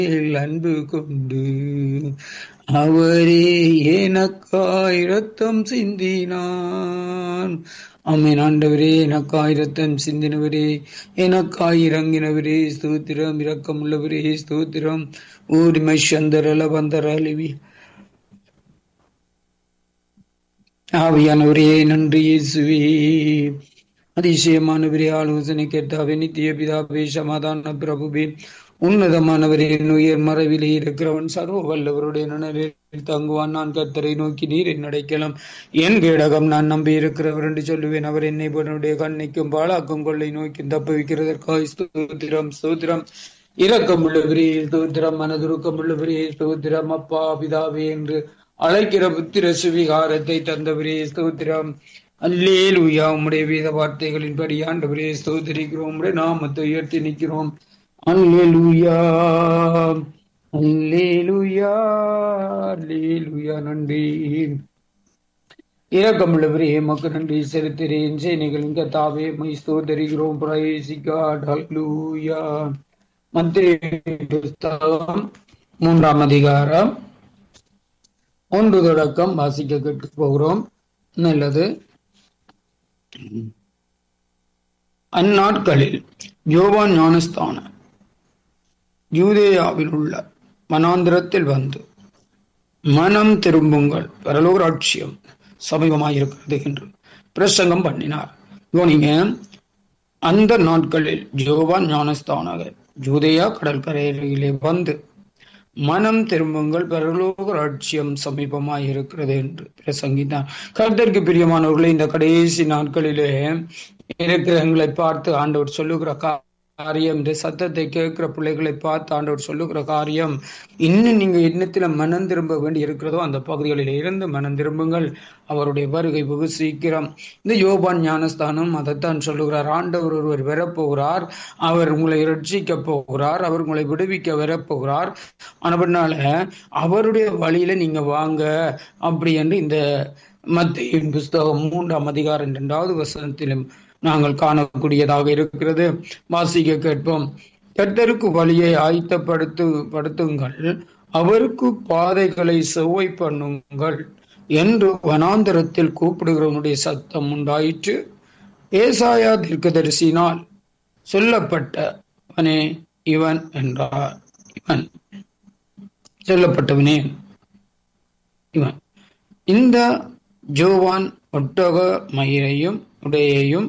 மேல் அன்பு கொண்டு அவரே எனக்காய் இரத்தம் சிந்தினான் அம்மன் ஆண்டவரே எனக்காய் இரத்தம் சிந்தினவரே எனக்காய் இறங்கினவரே ஸ்தோத்திரம் இரக்கமுள்ளவரே ஸ்தோத்திரம் ஊரிமை சந்தரல வந்தரலிவி ஆவியானவரே நன்றி இயேசுவே அதிசயமானவரே ஆலோசனை கேட்டாவே நித்திய பிதாவே சமாதான பிரபுவே உன்னதமானவரே உயர் மறைவிலே இருக்கிறவன் சர்வ வல்லவருடைய நினைவில் தங்குவான் நான் கத்தரை நோக்கி நீர் நடக்கலாம் என் கேடகம் நான் நம்பி இருக்கிறவர் என்று சொல்லுவேன் அவர் என்னை என்னுடைய கண்ணைக்கும் பாழாக்கும் கொள்ளை நோக்கி தப்ப வைக்கிறதற்காக ஸ்தோத்திரம் ஸ்தோத்திரம் இரக்கம் உள்ளவரே ஸ்தோத்திரம் மனதுருக்கம் உள்ளவரே ஸ்தோத்திரம் அப்பா பிதாவே என்று அழைக்கிற புத்திர சுவிகாரத்தை தந்தவரே ஸ்தோத்திரம் அல்லேலுயா உம்முடைய வேத வார்த்தைகளின்படி ஆண்டவரே ஸ்தோத்திரிக்கிறோம் உம்முடைய நாமத்தை உயர்த்தி நிற்கிறோம் அல்லேலுயா அல்லேலுயா அல்லேலுயா நன்றி இரக்கமுள்ளவரே எமக்கு நன்றி செலுத்துகிறேன் சேனைகளின் கத்தாவே மை ஸ்தோதரிக்கிறோம் பிரயசிகாட் அல்லூயா மத்திய புஸ்தகம் மூன்றாம் அதிகாரம் ஒன்று தொடக்கம் வாசிக்க கேட்க போகிறோம் நல்லது அந்நாட்களில் யோவான் ஞானஸ்தான யூதேயாவில் உள்ள மனாந்திரத்தில் வந்து மனம் திரும்புங்கள் பரலோராட்சியம் சமீபமாயிருக்கிறது என்று பிரசங்கம் பண்ணினார் யோனிங்க அந்த நாட்களில் யோவான் ஞானஸ்தானாக யூதேயா கடற்கரையிலே வந்து மனம் திரும்புங்கள் பரலோக ராட்சியம் சமீபமாய் இருக்கிறது என்று பிரசங்கித்தார் கருத்திற்கு பிரியமானவர்களை இந்த கடைசி நாட்களிலே இருக்கிறவங்களை பார்த்து ஆண்டவர் சொல்லுகிற காரியம் இந்த சத்தத்தை கேட்கிற பிள்ளைகளை பார்த்து ஆண்டவர் சொல்லுகிற காரியம் இன்னும் நீங்க எண்ணத்துல மனம் திரும்ப வேண்டி இருக்கிறதோ அந்த பகுதிகளில் இருந்து மனம் திரும்புங்கள் அவருடைய வருகை வெகு சீக்கிரம் இந்த யோபான் ஞானஸ்தானம் அதைத்தான் சொல்லுகிறார் ஆண்டவர் ஒருவர் வரப்போகிறார் அவர் உங்களை ரட்சிக்க போகிறார் அவர் உங்களை விடுவிக்க வரப்போகிறார் ஆனபடினால அவருடைய வழியில நீங்க வாங்க அப்படி என்று இந்த மத்திய புஸ்தகம் மூன்றாம் அதிகாரம் இரண்டாவது வசனத்திலும் நாங்கள் காணக்கூடியதாக இருக்கிறது வாசிக்க கேட்போம் கர்த்தருக்கு வழியை ஆயத்தப்படுத்து படுத்துங்கள் அவருக்கு பாதைகளை செவ்வை பண்ணுங்கள் என்று வனாந்தரத்தில் கூப்பிடுகிறவனுடைய சத்தம் உண்டாயிற்று ஏசாயா தீர்க்கதரிசினால் சொல்லப்பட்டவனே இவன் என்றார் இவன் சொல்லப்பட்டவனே இவன் இந்த ஜோவான் ஒட்டக மயிரையும் உடையையும்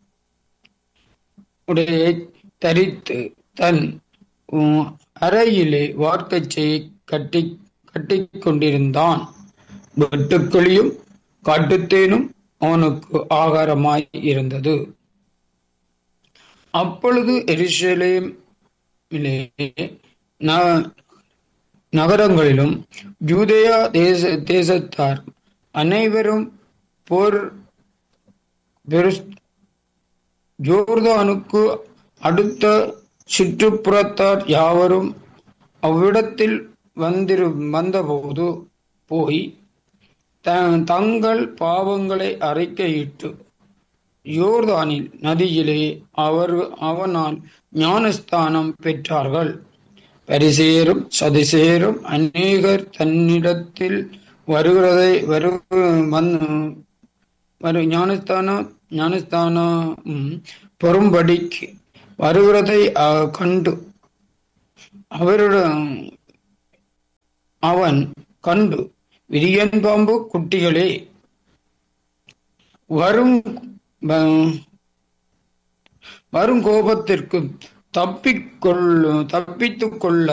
உடைய தரித்து தன் அறையிலே வார்க்கச்சையை கட்டி கட்டி கொண்டிருந்தான் வெட்டுக்கிளியும் காட்டுத்தேனும் அவனுக்கு ஆகாரமாய் இருந்தது அப்பொழுது எருசலேமிலே நகரங்களிலும் யூதேயா தேச தேசத்தார் அனைவரும் போர் ஜோர்தானுக்கு அடுத்த சுற்றுப்புறத்தார் யாவரும் அவ்விடத்தில் வந்திரு வந்தபோது போய் தங்கள் பாவங்களை அறிக்கையிட்டு யோர்தானில் நதியிலே அவர் அவனால் ஞானஸ்தானம் பெற்றார்கள் பரிசேரும் சதிசேரும் அநேகர் தன்னிடத்தில் வருகிறதை வரு வரு ஞானஸ்தானம் ஞானஸ்தானம் பெறும்படிக்கு வருகிறதை கண்டு அவருடன் அவன் கண்டு விரியன் பாம்பு குட்டிகளே வரும் வரும் கோபத்திற்கு தப்பிக்கொள் தப்பித்துக் கொள்ள